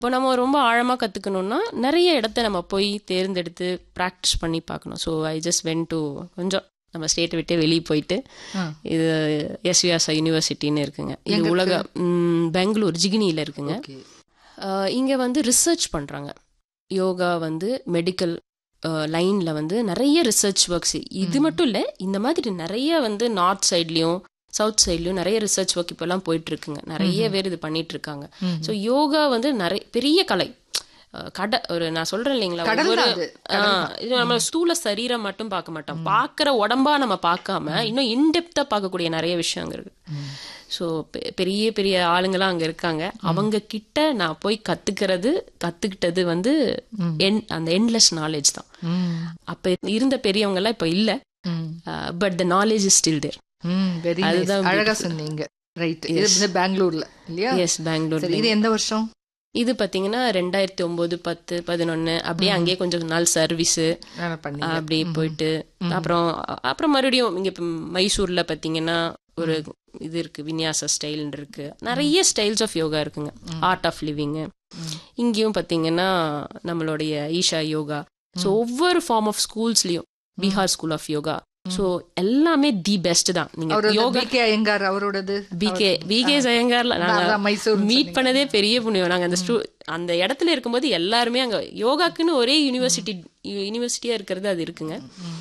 இப்போ நம்ம ரொம்ப ஆழமாக கற்றுக்கணுன்னா நிறைய இடத்த நம்ம போய் தேர்ந்தெடுத்து ப்ராக்டிஸ் பண்ணி பார்க்கணும் so I just went to கொஞ்சம் நம்ம ஸ்டேட்டை விட்டு வெளியே போயிட்டு ஆ. இது எஸ்விஆர்சா யூனிவர்சிட்டின்னு இருக்குங்க இது எங்க உலக ம், பெங்களூர் ஜிகினியில் இருக்குங்க ஓகே இங்கே வந்து ரிசர்ச் பண்ணுறாங்க யோகா வந்து மெடிக்கல் லைனில் வந்து நிறைய ரிசர்ச் ஒர்க்ஸ் இது மட்டும் இல்லை இந்த மாதிரி நிறைய வந்து நார்த் சைட்லேயும் சவுத் சைட்லேயும் நிறைய ரிசர்ச் ஒர்க் இப்போல்லாம் போயிட்டு இருக்குங்க நிறைய பேர் இது பண்ணிட்டு இருக்காங்க ஸோ யோகா வந்து நிறைய பெரிய கலை அஹ், கட ஒரு நான் சொல்றேன் இல்லைங்களா கடல் ஒவ்வொரு தான் அது. ஆ, இது நம்ம ஸ்தூல சரீரம் மட்டும் பார்க்க மாட்டோம் பார்க்குற உடம்பா நம்ம பார்க்காம இன்னும் இன்டெப்தா பார்க்கக்கூடிய நிறைய விஷயங்கள் இருக்கு ஸோ பெரிய பெரிய ஆளுங்களாம் அங்க இருக்காங்க அவங்க கிட்ட நான் போய் கத்துக்கிறது கத்துக்கிட்டது வந்து என் அந்த என்லெஸ் நாலேஜ் தான் ம் அப்ப இருந்த பெரியவங்க எல்லாம் இப்ப இல்ல hmm but the knowledge is still there hmm very அதுதான் அழகா சொன்னீங்க ரைட் இது வந்து பெங்களூர்ல இல்லையா எஸ் பெங்களூர் சரி இது எந்த வருஷம் இது பாத்தீங்கன்னா ரெண்டாயிரத்தி ஒன்பது பத்து பதினொன்னு அப்படியே அங்கேயே கொஞ்சம் நாள் சர்வீஸ் வேலை பண்ணி அப்படி போயிட்டு அப்புறம் அப்புறம் மறுபடியும் இங்க இப்ப மைசூர்ல பாத்தீங்கன்னா ஒரு இது இருக்கு விநியாச ஸ்டைல் இருக்கு நிறைய ஸ்டைல்ஸ் ஆஃப் யோகா இருக்குங்க ஆர்ட் ஆஃப் லிவிங் இங்கேயும் பாத்தீங்கன்னா நம்மளுடைய ஈஷா யோகா ஸோ ஒவ்வொரு ஃபார்ம் ஆஃப் ஸ்கூல்ஸ்லயும் Bihar school of yoga so எல்லாமே தி பெஸ்ட் தான் நீங்க அவரோட யோகா பிகே ஐயங்கார் அவரோடது பிகே பிகே ஜெயங்கார்ல நாங்க அதான் மைசூர் மீட் பண்ணதே பெரிய புண்ணியம் நாங்க அந்த ஸ்டூ அந்த இடத்துல இருக்கும்போது எல்லாருமே அங்க யோகாக்குன்னு ஒரே யூனிவர்சிட்டி யூனிவர்சிட்டியா இருக்கிறது அது இருக்குங்க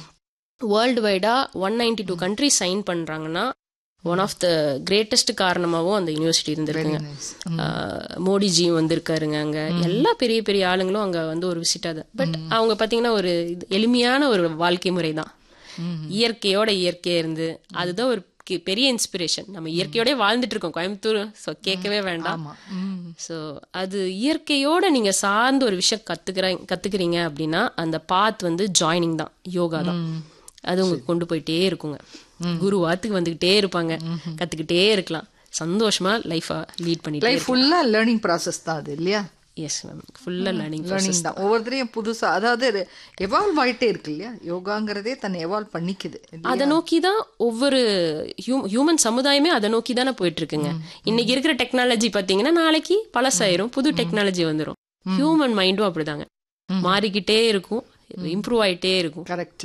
வேர்ல்டு வைடா one ninety two countries sign பண்றாங்கன்னா ஒன் ஆஃப் த கிரேட்டஸ்ட் காரணமாகவும் அந்த யூனிவர்சிட்டி இருந்திருக்குங்க ஆஹ் மோடிஜியும் வந்திருக்காருங்க அங்க எல்லா பெரிய பெரிய ஆளுங்களும் அங்க வந்து ஒரு விசிட் அது பட் அவங்க பாத்தீங்கன்னா ஒரு இது எளிமையான ஒரு வாழ்க்கை முறை தான் இயற்கையோட இயற்கையா இருந்து அதுதான் ஒரு கி- பெரிய இன்ஸ்பிரேஷன் நம்ம இயற்கையோட வாழ்ந்துட்டு இருக்கோம் கோயம்புத்தூர் ஸோ கேட்கவே வேண்டாம் ஆமா ம் ஸோ அது இயற்கையோட நீங்க சார்ந்த ஒரு விஷயம் கத்துக்கிற கத்துக்கிறீங்க அப்படின்னா அந்த பாத் வந்து ஜாயினிங் தான் யோகா தான் அது உங்களுக்கு கொண்டு போயிட்டே இருக்குங்க குரு வாத்துக்கு வந்துகிட்டே இருப்பாங்க கத்துக்கிட்டே இருக்கலாம் சந்தோஷமா லைஃபா லீட் பண்ணிட்டு லைஃப் ஃபுல்லா லேர்னிங் ப்ராசஸ் தான் அது இல்லையா எஸ் மேம் ஃபுல்லா லேர்னிங் லேர்னிங் தான் ஒவ்வொருத்தரையும் புதுசா அதாவது எவால்வ் ஆயிட்டே இருக்கு இல்லையா யோகாங்கிறதே தன்னை எவால்வ் பண்ணிக்குது இல்லையா? அதை நோக்கி தான் ஒவ்வொரு ஹியூமன் சமுதாயமே அதை நோக்கி தானே போயிட்டு இருக்குங்க இன்னைக்கு இருக்கிற டெக்னாலஜி பாத்தீங்கன்னா நாளைக்கு பழசாயிரும் புது டெக்னாலஜி வந்துரும் ஹியூமன் மைண்டும் அப்படிதாங்க மாறிக்கிட்டே இருக்கும் இம்ப்ரூவ் ஆயிட்டே இருக்கும் கரெக்ட்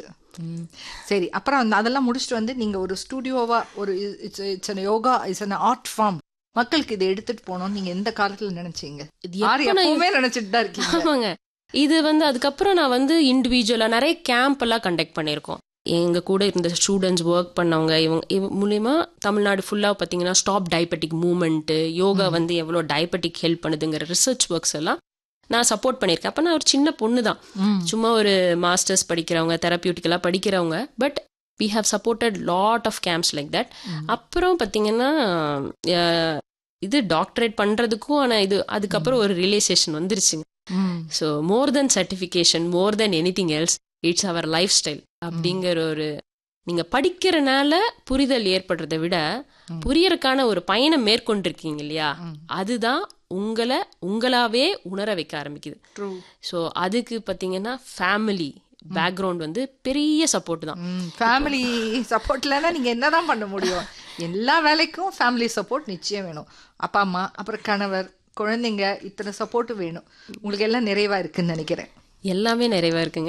சரி அப்புறம் அந்த அதெல்லாம் முடிச்சுட்டு வந்து நீங்க ஒரு ஸ்டுடியோவா ஒரு it's it's yoga it's an art form மக்களுக்கு இதை எடுத்துட்டு போகணும்னு நீங்க எந்த காலத்துல நினைச்சீங்க இது யாரு எப்ப நான் எப்பவுமே நினைச்சிட்டு தான் இருக்கீங்க ஆமாங்க இது வந்து அதுக்கப்புறம் நான் வந்து இண்டிவிஜுவலா நிறைய கேம்ப் எல்லாம் கண்டக்ட் பண்ணியிருக்கோம் எங்க கூட இருந்த ஸ்டூடெண்ட்ஸ் ஒர்க் பண்ணவங்க இவங்க இவ மூலியமா தமிழ்நாடு ஃபுல்லா பாத்தீங்கன்னா ஸ்டாப் டயபெட்டிக் மூவ்மெண்ட் யோகா வந்து எவ்வளவு டயபெட்டிக் ஹெல்ப் பண்ணுதுங்கிற ரிசர்ச் ஒர்க்ஸ் எல்லாம் நான் சப்போர்ட் பண்ணியிருக்கேன் அப்ப நான் ஒரு சின்ன பொண்ணு தான் ம். சும்மா ஒரு மாஸ்டர்ஸ் படிக்கிறவங்க தெரப்பியூட்டிக்கலா படிக்கிறவங்க but we have supported lot of camps like that அப்புறம் பாத்தீங்கன்னா அஹ், இது டாக்டரேட் பண்றதுக்கும் ஆனா இது அதுக்கப்புறம் ஒரு ரியலைசேஷன் வந்துருச்சுங்க hmm. So more than certification more than anything else it's our life style அப்படிங்கிற ஒரு நீங்க படிக்கிறனால புரிதல் ஏற்படுறதை விட புரியறதுக்கான ஒரு பயணம் மேற்கொண்டிருக்கீங்க இல்லையா அதுதான் உங்களை உங்களாவே உணர வைக்க ஆரம்பிக்குது True. ஸோ அதுக்கு பார்த்தீங்கன்னா ஃபேமிலி பேக்ரவுண்ட் வந்து பெரிய சப்போர்ட் தான் ம் ஃபேமிலி சப்போர்ட் இல்லைன்னா நீங்க என்னதான் பண்ண முடியும் எல்லா வேலைக்கும் ஃபேமிலி சப்போர்ட் நிச்சயம் வேணும் அப்பா அம்மா அப்புறம் கணவர் குழந்தைங்க இத்தனை சப்போர்ட் வேணும் உங்களுக்கு எல்லாம் நிறைவா இருக்குன்னு நினைக்கிறேன் எல்லாமே நிறைவா இருக்குங்க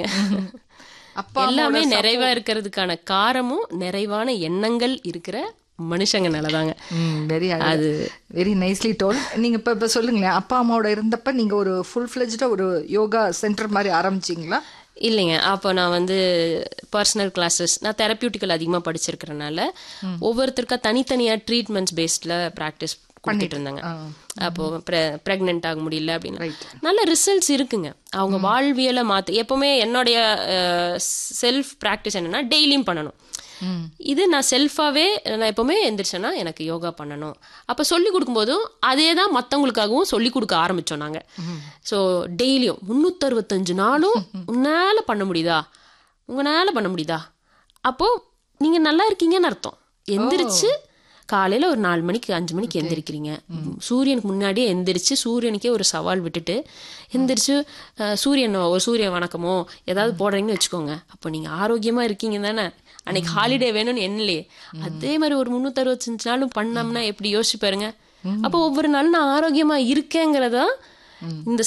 அப்பா எல்லாமே நிறைவா இருக்கிறதுக்கான காரணமும் நிறைவான எண்ணங்கள் இருக்கிற மனுஷங்கனால தாங்க வெரி அது வெரி நைஸ்லி டோல் நீங்க இப்ப இப்ப சொல்லுங்களேன் அப்பா அம்மாவோட இருந்தப்ப நீங்க ஒரு ஃபுல் ஃபிளெஜ்டா ஒரு யோகா சென்டர் மாதிரி ஆரம்பிச்சீங்களா இல்லைங்க அப்போ நான் வந்து பர்சனல் கிளாஸஸ் நான் தெரப்பியூட்டிக்கல் அதிகமாக படிச்சிருக்கிறனால ஒவ்வொருத்தருக்கா தனித்தனியாக ட்ரீட்மெண்ட்ஸ் பேஸ்டில் ப்ராக்டிஸ் கொடுத்துட்டு இருந்தாங்க அப்போ ப்ரெக்னென்ட் ஆக முடியல அப்படின்னு நல்ல ரிசல்ட்ஸ் இருக்குங்க அவங்க வாழ்வியலை மாற்று எப்பவுமே என்னுடைய செல்ஃப் ப்ராக்டிஸ் என்னன்னா டெய்லியும் பண்ணணும் இது நான் செல்ஃபாவே நான் எப்பவுமே எந்திரிச்சேன்னா எனக்கு யோகா பண்ணணும் அப்ப சொல்லி கொடுக்கும்போதும் அதே தான் மற்றவங்களுக்காகவும் சொல்லி கொடுக்க ஆரம்பிச்சோம் நாங்க ஸோ டெய்லியும் முந்நூற்றறுபத்தஞ்சு நாளும் உன்னால பண்ண முடியுதா உங்களால பண்ண முடியுதா அப்போ நீங்க நல்லா இருக்கீங்கன்னு அர்த்தம் எந்திரிச்சு காலையில ஒரு நாலு மணிக்கு அஞ்சு மணிக்கு எந்திரிக்கிறீங்க சூரியனுக்கு முன்னாடியே எந்திரிச்சு சூரியனுக்கே ஒரு சவால் விட்டுட்டு எந்திரிச்சு அஹ், சூரியன் ஒரு சூரிய வணக்கமோ ஏதாவது போடுறீங்கன்னு வச்சுக்கோங்க அப்போ நீங்க ஆரோக்கியமா இருக்கீங்க தானே அன்னைக்கு ஹாலிடே வேணும்னு எண்ணலையே அதே மாதிரி ஒரு முந்நூற்றறுபத்தஞ்சு நாளும் பண்ணோம்னா எப்படி யோசிச்சு பாருங்க அப்போ ஒவ்வொரு நாளும் நான் ஆரோக்கியமா இருக்கேங்கிறதா இந்த